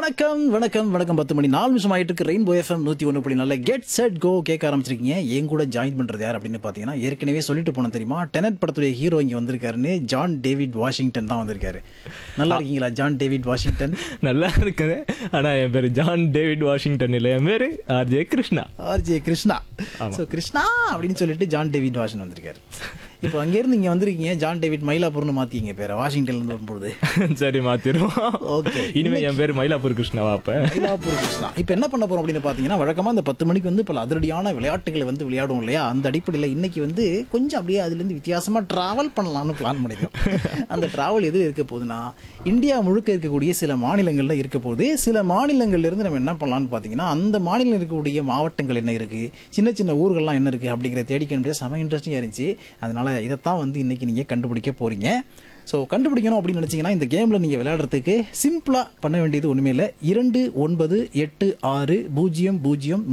வணக்கம் வணக்கம் வணக்கம் பத்து மணி நாலு நிமிஷம் ஆயிட்டு இருக்கு ரெயின்போ எஃப்எம் நூத்தி ஒன்று புள்ளி நல்ல கெட் செட் கோ கேட்க ஆரம்பிச்சிருக்கீங்க என் கூட ஜாயின் பண்றது யார் அப்படின்னு பாத்தீங்கன்னா ஏற்கனவே சொல்லிட்டு போன தெரியுமா டெனட் படத்துடைய ஹீரோ இங்க வந்திருக்காருன்னு ஜான் டேவிட் வாஷிங்டன் தான் வந்திருக்காரு நல்லா இருக்கீங்களா ஜான் டேவிட் வாஷிங்டன் நல்லா இருக்குது ஆனா என் பேரு ஜான் டேவிட் வாஷிங்டன் இல்ல என் பேரு RJ Krishna RJ Krishna so Krishna அப்படின்னு சொல்லிட்டு ஜான் டேவிட் வாஷன் வந்திருக்காரு இப்போ அங்கேருந்து இங்கே வந்திருக்கீங்க ஜான் டேவிட் மயிலாப்பூர்னு மாற்றிங்க பேரை வாஷிங்டன்லேருந்து வரும்போது சரி மாத்திருவோம் Okay. இனிமே என் பேரு மயிலாப்பூர் கிருஷ்ணாவா அப்ப மயிலாப்பூர் கிருஷ்ணா இப்போ என்ன பண்ண போறோம் அப்படின்னு பார்த்தீங்கன்னா வழக்கமாக இந்த பத்து மணிக்கு வந்து பல அதிரடியான விளையாட்டுகளை வந்து விளையாடுவோம் இல்லையா அந்த அடிப்படையில் இன்னைக்கு வந்து கொஞ்சம் அப்படியே அதுலேருந்து வித்தியாசமாக ட்ராவல் பண்ணலாம்னு பிளான் பண்ணியிருக்கோம் அந்த ட்ராவல் எது இருக்க போகுதுன்னா இந்தியா முழுக்க இருக்கக்கூடிய சில மாநிலங்களில் இருக்க போகுது சில மாநிலங்கள்ல இருந்து நம்ம என்ன பண்ணலாம்னு பார்த்தீங்கன்னா அந்த மாநிலம் இருக்கக்கூடிய மாவட்டங்கள் என்ன இருக்கு சின்ன சின்ன ஊர்கள்லாம் என்ன இருக்கு அப்படிங்கிறத தேடிக்க முடியாது செம இன்ட்ரெஸ்டிங்காக இருந்துச்சு அதனால இதைத்தான் வந்து இன்னைக்கு நீங்கள் கண்டுபிடிக்க போறீங்க ஸோ கண்டுபிடிக்கணும் அப்படின்னு நினச்சிங்கன்னா இந்த கேமில் நீங்கள் விளையாடுறதுக்கு சிம்பிளாக பண்ண வேண்டியது ஒன்றுமே இல்லை இரண்டு ஒன்பது எட்டு ஆறு பூஜ்ஜியம் பூஜ்ஜியம்